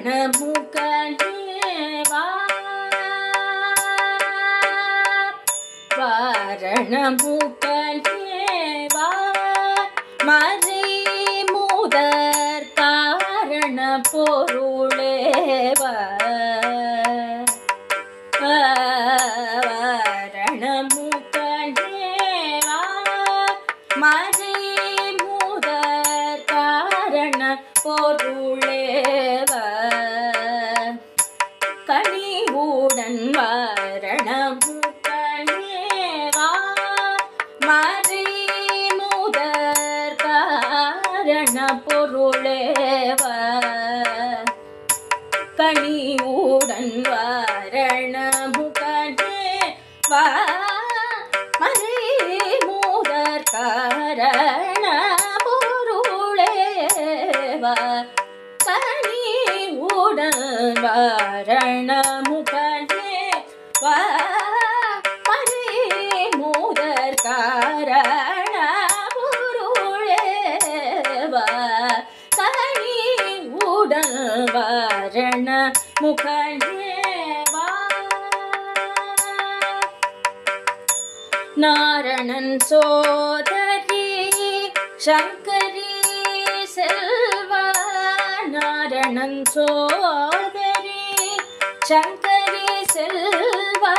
வாரணமுகனேவா வாரணமுகனேவா மறை முதற் காரண பொருளேவா வாரணமுகனேவா மறை முதற் காரண பொருளேவ கனிவுடன் வரணமுகனேவா மறை முதற் காரண பொருளேவ கனிவுடன் வரணமுகனே வா மறை மூதற் காரண பொருளேவா கனிவுடன் வரணமுகனே வா மறை மூதற் காரண பொருளேவா கனிவுடன் வரண முகனேவா நாரணன் சோதரி சங்கரி செல்வா நாரணன் சோதரி சங்கரி செல்வா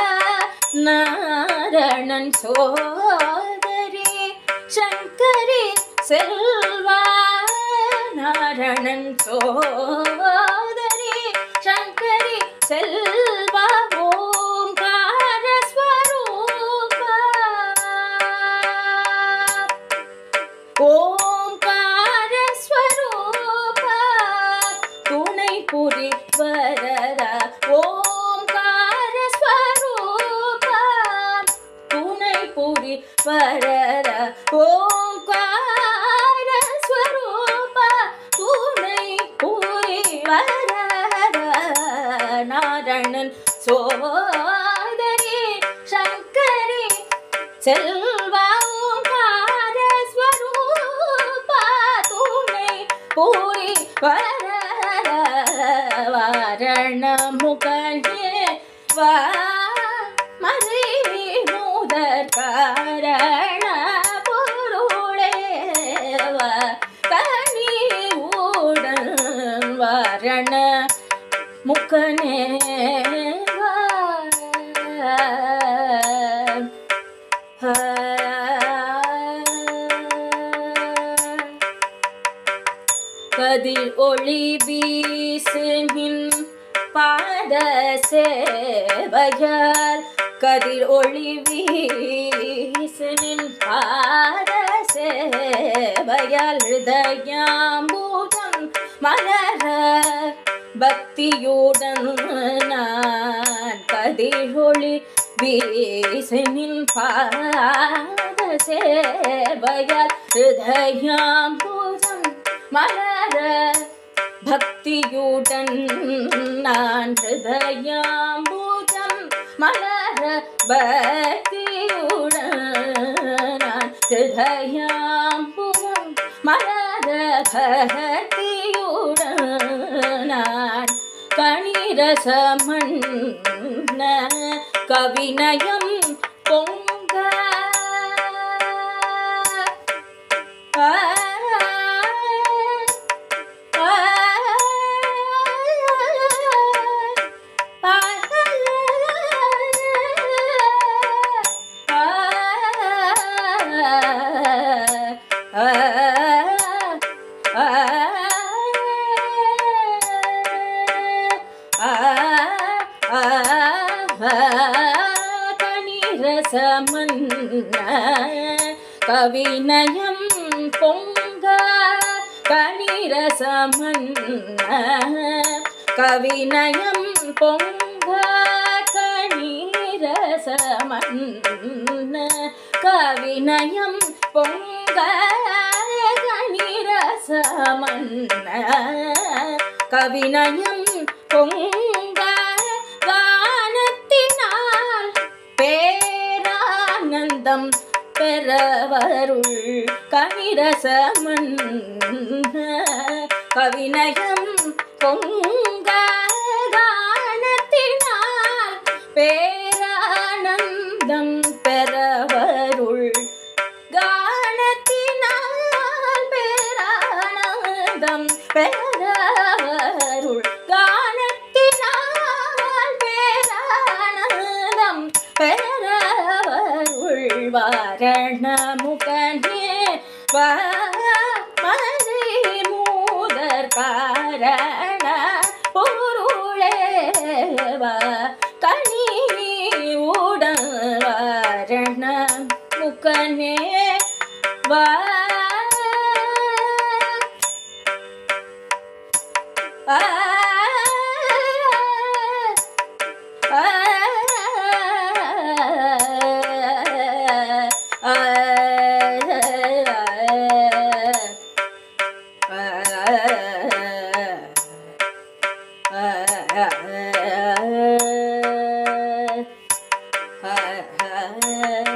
நாரணன் சோதரி சங்கரி செல்வா நாரணன் சோதரி சங்கரி செல்வா ஓங்கார ஸ்வரூபா ஓங்கார ஸ்வரூபா துணை புரி வரத ஓங்கார ஸ்வரூபா துணை புரி வரத ஓங்கார ஸ்வரூபா துணை புரி வரத நாரணன் சோதரி சங்கரி செல்வா ஓங்கார ஸ்வரூபா துணை பூரி வர வாரண முகனே வா மறை முதற் காரண பொருளே வா கனி உடன் வாரண முக்கனே வா கதிர் ஒளி வீசுமின் பாத சேவையால் கதிர் ஒளி வீசுமின் பாத சேவையால் ஹிருதயாம்பூதம் மலர பக்தியுடன் நான் கதிரொளி வீசனின் பாத சேவையால் ஹிருதயாம்பூதம் மலர பக்தியுடன் நான் ஹிருதயாம்பூதம் மலர பக்தியுடன் நான் ஹிருதயாம்பூதம் மலர பக்தியுடன் நான் கணிரசமண்ண கவிநயம் பொங்க ஆ, ஆ, ஆ, ஆ, ஆ, கணிரசமன்ன கவிநயம் பொங்க கணிரசமன்ன கவிநயம் பொங்க கணிரசமன்ன கவிநயம் பொங்க கணிரசமன்ன கவிநயம் பொங்க கானத்தினால் பேரானந்தம் பெறவருள் கணிரசமன்ன கவினயம் பொங்க கானத்தினால் பேரானந்தம் பெறவருள் கானத்தினால் பேரானந்தம் பெறவருள் கானத்தினால் பேரானந்தம் பெறவருள் வாரணமுகனே மறை மூதர் காரண பொருளேவ கனி உடன் வாரண முகனே வா ஆ ஆ